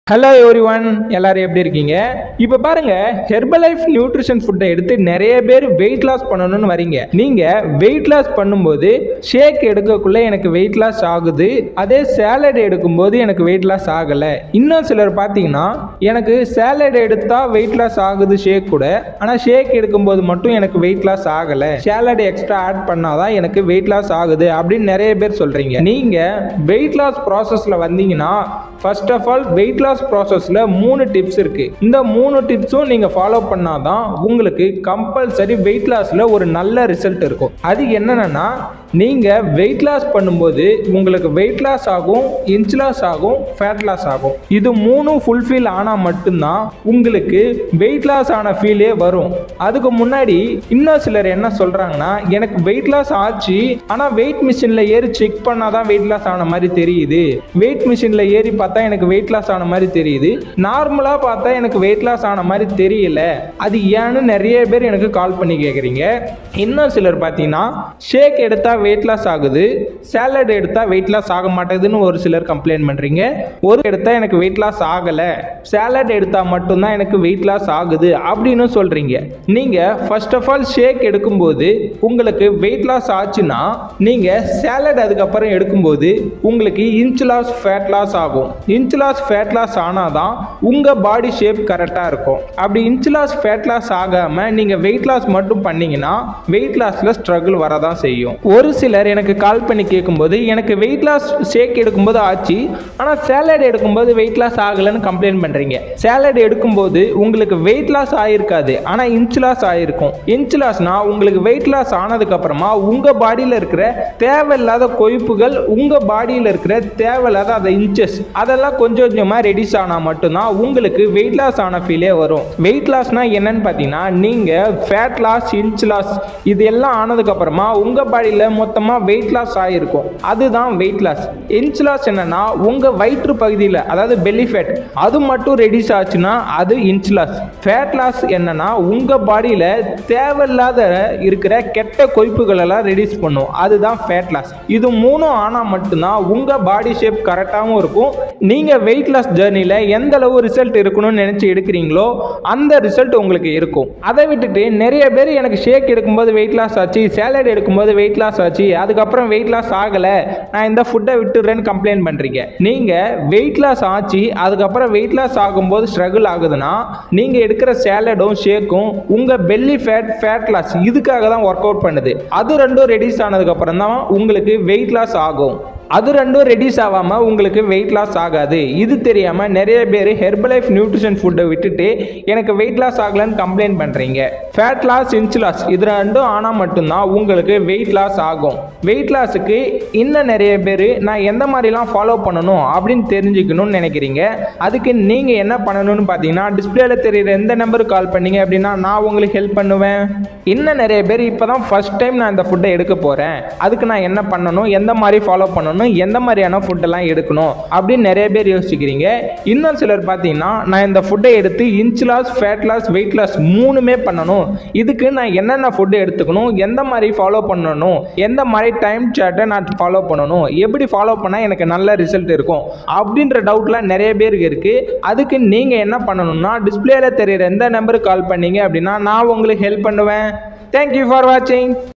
hello every one எல்லாரும் எப்படி இருக்கீங்க இப்போ பாருங்க ஹெர்பலைஃப் நியூட்ரிஷன் ஃபுட்டை எடுத்து நிறைய பேர் வெயிட் லாஸ் பண்ணணும்னு வரீங்க நீங்க வெயிட் லாஸ் பண்ணும்போது ஷேக் எடுக்கக்குள்ள எனக்கு வெயிட் லாஸ் ஆகுது அதே சேலட் எடுக்கும்போது எனக்கு வெயிட் லாஸ் ஆகலை இன்னும் சிலர் பார்த்தீங்கன்னா எனக்கு சேலட் எடுத்தா வெயிட் லாஸ் ஆகுது ஷேக் கூட ஆனால் ஷேக் எடுக்கும்போது மட்டும் எனக்கு வெயிட் லாஸ் ஆகலை சேலட் எக்ஸ்ட்ரா ஆட் பண்ணாதான் எனக்கு வெயிட் லாஸ் ஆகுது அப்படின்னு நிறைய பேர் சொல்றீங்க நீங்க வெயிட் லாஸ் ப்ராசஸ்ல வந்தீங்கன்னா first of all weight loss ப்ராசஸில் மூணு டிப்ஸ் இருக்கு இந்த மூணு டிப்ஸும் நீங்கள் ஃபாலோ பண்ணாதான் உங்களுக்கு கம்பல்சரி வெயிட் லாஸில் ஒரு நல்ல ரிசல்ட் இருக்கும் அது என்னென்னா நீங்கள் வெயிட் லாஸ் பண்ணும்போது உங்களுக்கு வெயிட் லாஸ் ஆகும் இன்ச் லாஸ் ஆகும் ஃபேட் லாஸ் ஆகும் இது மூணும் ஃபுல்ஃபில் ஆனால் மட்டும்தான் உங்களுக்கு வெயிட் லாஸ் ஆன ஃபீலே வரும் அதுக்கு முன்னாடி இன்னும் சிலர் என்ன சொல்கிறாங்கன்னா எனக்கு வெயிட் லாஸ் ஆச்சு ஆனால் வெயிட் மிஷினில் ஏறி செக் பண்ணால் தான் வெயிட் லாஸ் ஆன மாதிரி தெரியுது வெயிட் மிஷினில் ஏறி பார்த்தா எனக்கு வெயிட் லாஸ் ஆன மாதிரி தெரியுது நார்மலாக பார்த்தா எனக்கு வெயிட் லாஸ் ஆன மாதிரி தெரியல அது ஏன்னு நிறைய பேர் எனக்கு கால் பண்ணி கேட்குறீங்க இன்னும் சிலர் பார்த்தீங்கன்னா ஷேக் எடுத்தால் வெயிட் லாஸ் ஆகுது சேலட் எடுத்தால் வெயிட் லாஸ் ஆக மாட்டேங்குதுன்னு ஒரு சிலர் கம்ப்ளைண்ட் பண்ணுறீங்க ஒரு எடுத்தால் எனக்கு வெயிட் லாஸ் ஆகலை சேலட் எடுத்தால் மட்டும்தான் எனக்கு வெயிட் லாஸ் ஆகுது அப்படின்னு சொல்கிறீங்க நீங்கள் ஃபர்ஸ்ட் ஆஃப் ஆல் ஷேக் எடுக்கும்போது உங்களுக்கு வெயிட் லாஸ் ஆச்சுன்னா நீங்கள் சேலட் அதுக்கப்புறம் எடுக்கும்போது உங்களுக்கு இன்ச் லாஸ் ஃபேட் லாஸ் ஆகும் இன்ச் லாஸ் ஃபேட் லாஸ் ஆனால் தான் உங்கள் பாடி ஷேப் கரெக்டாக இருக்கும் அப்படி இன்ச் லாஸ் ஃபேட் லாஸ் ஆகாமல் நீங்கள் வெயிட் லாஸ் மட்டும் பண்ணீங்கன்னா வெயிட் லாஸில் ஸ்ட்ரகிள் வரதான் செய்யும் ஒரு சிலர் எனக்கு கால் பண்ணி கேட்கும்போது எனக்கு வெயிட் லாஸ் ஷேக் எடுக்கும்போது ஆச்சு ஆனால் சேலட் எடுக்கும்போது வெயிட் லாஸ் ஆகலைன்னு கம்ப்ளைண்ட் பண்ணுறீங்க சேலட் எடுக்கும்போது உங்களுக்கு வெயிட் லாஸ் ஆகிருக்காது ஆனால் இன்ச் லாஸ் ஆகிருக்கும் இன்ச் லாஸ்னா உங்களுக்கு வெயிட் லாஸ் ஆனதுக்கப்புறமா உங்கள் பாடியில் இருக்கிற தேவையில்லாத கொழுப்புகள் உங்கள் பாடியில் இருக்கிற தேவையில்லாத அந்த இன்ச்சஸ் அதெல்லாம் கொஞ்சம் கொஞ்சமாக ரெடியூஸ் ஆனால் மட்டும்தான் உங்களுக்கு வெயிட் லாஸ் ஆன ஃபீலே வரும் வெயிட் லாஸ்னா என்னன்னு பார்த்தீங்கன்னா நீங்கள் ஃபேட் லாஸ் இன்ச் லாஸ் இது எல்லாம் ஆனதுக்கப்புறமா உங்கள் பாடியில் மொத்தமாக வெயிட் லாஸ் ஆகிருக்கும் அதுதான் வெயிட் லாஸ் இன்ச் லாஸ் என்னன்னா உங்கள் வயிற்று பகுதியில் அதாவது பெல்லி ஃபேட் அது மட்டும் ரெடியூஸ் ஆச்சுன்னா அது இன்ச் லாஸ் ஃபேட் லாஸ் என்னன்னா உங்கள் பாடியில் தேவையில்லாத இருக்கிற கெட்ட கொழுப்புகள் எல்லாம் ரெடியூஸ் பண்ணும் அதுதான் ஃபேட் லாஸ் இது மூணும் ஆனால் மட்டும்தான் உங்கள் பாடி ஷேப் கரெக்டாகவும் இருக்கும் நீங்கள் வெயிட் லாஸ் ஜேர்னியில் எந்த அளவு ரிசல்ட் இருக்கணும்னு நினச்சி எடுக்கிறீங்களோ அந்த ரிசல்ட் உங்களுக்கு இருக்கும் அதை விட்டுட்டு நிறைய பேர் எனக்கு ஷேக் எடுக்கும்போது வெயிட் லாஸ் ஆச்சு சேலட் எடுக்கும்போது வெயிட் லாஸ் ஆச்சு அதுக்கப்புறம் வெயிட் லாஸ் ஆகலை நான் இந்த ஃபுட்டை விட்டுறேன்னு கம்ப்ளைண்ட் பண்ணுறீங்க நீங்கள் வெயிட் லாஸ் ஆச்சு அதுக்கப்புறம் வெயிட் லாஸ் ஆகும்போது ஸ்ட்ரகிள் ஆகுதுன்னா நீங்கள் எடுக்கிற சேலடும் ஷேக்கும் உங்கள் பெல்லி ஃபேட் ஃபேட் லாஸ் இதுக்காக தான் ஒர்க் அவுட் பண்ணுது அது ரெண்டும் ரெடியூஸ் ஆனதுக்கப்புறம் தான் உங்களுக்கு வெயிட் லாஸ் ஆகும் அது ரெண்டும் ரெடியூஸ் ஆகாமல் உங்களுக்கு வெயிட் லாஸ் ஆகாது இது தெரியாமல் நிறைய பேர் ஹெர்பலைஃப் நியூட்ரிஷன் ஃபுட்டை விட்டுட்டு எனக்கு வெயிட் லாஸ் ஆகலைன்னு கம்ப்ளைண்ட் பண்ணுறீங்க ஃபேட் லாஸ் இன்ச் லாஸ் இது ரெண்டும் ஆனால் மட்டும்தான் உங்களுக்கு வெயிட் லாஸ் ஆகும் வெயிட் லாஸுக்கு இன்னும் நிறைய பேர் நான் எந்த மாதிரிலாம் ஃபாலோ பண்ணணும் அப்படின்னு தெரிஞ்சுக்கணும்னு நினைக்கிறீங்க அதுக்கு நீங்கள் என்ன பண்ணணும்னு பார்த்தீங்கன்னா டிஸ்பிளேல தெரியுற எந்த நம்பருக்கு கால் பண்ணீங்க அப்படின்னா நான் உங்களுக்கு ஹெல்ப் பண்ணுவேன் இன்னும் நிறைய பேர் இப்போ தான் ஃபர்ஸ்ட் டைம் நான் இந்த ஃபுட்டை எடுக்க போகிறேன் அதுக்கு நான் என்ன பண்ணணும் எந்த மாதிரி ஃபாலோ பண்ணணும் எந்த மாதிரியான ஃபுட்டெல்லாம் எடுக்கணும் அப்படின்னு நிறைய பேர் யோசிக்கிறீங்க இன்னும் சிலர் பார்த்தீங்கன்னா நான் இந்த ஃபுட்டை எடுத்து inch loss fat loss weight loss மூணுமே பண்ணணும் இதுக்கு நான் என்னென்ன ஃபுட்டு எடுத்துக்கணும் எந்த மாதிரி ஃபாலோ பண்ணணும் எந்த மாதிரி டைம் சார்ட்டை நான் ஃபாலோ பண்ணணும் எப்படி ஃபாலோ பண்ணால் எனக்கு நல்ல ரிசல்ட் இருக்கும் அப்படின்ற டவுட்லாம் நிறைய பேருக்கு இருக்குது அதுக்கு நீங்கள் என்ன பண்ணணும்னா டிஸ்பிளேல தெரியுற எந்த நம்பருக்கு கால் பண்ணீங்க அப்படின்னா நான் உங்களுக்கு ஹெல்ப் பண்ணுவேன் தேங்க்யூ ஃபார் வாட்சிங்